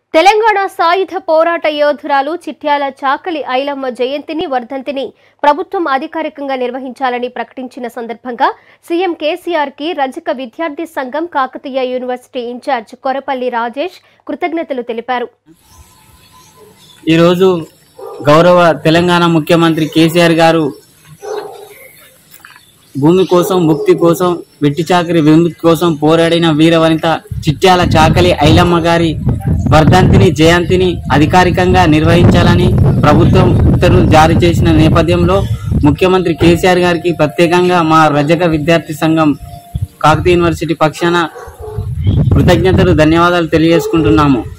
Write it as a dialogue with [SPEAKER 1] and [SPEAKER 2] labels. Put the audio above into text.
[SPEAKER 1] తెలంగాణ సాయుధ పోరాట యోధురాలు చిట్యాల చాకలి ఐలమ్మ జయంతిని వర్ధంతిని ప్రభుత్వం అధికారికంగా నిర్వహించాలని ప్రకటించిన సందర్భంగా సీఎం కేసీఆర్ కి రజక విద్యార్థి సంఘం కాకతీయ యూనివర్సిటీ ఇన్ఛార్జ్ కొరపల్లి రాజేష్ కృతజ్ఞతలు తెలిపారు
[SPEAKER 2] ఈరోజు గౌరవ తెలంగాణ ముఖ్యమంత్రి కేసీఆర్ గారు భూమి కోసం ముక్తి కోసం వెట్టి చాకరి విముక్తి కోసం పోరాడిన వీర వనిత చిట్యాల చాకలి ఐలమ్మ గారి వర్ధంతిని జయంతిని అధికారికంగా నిర్వహించాలని ప్రభుత్వం ఉత్తర్వులు జారీ చేసిన నేపథ్యంలో ముఖ్యమంత్రి కేసీఆర్ గారికి ప్రత్యేకంగా మా రజక విద్యార్థి సంఘం కాకతీయ యూనివర్సిటీ పక్షాన కృతజ్ఞతలు ధన్యవాదాలు తెలియజేసుకుంటున్నాము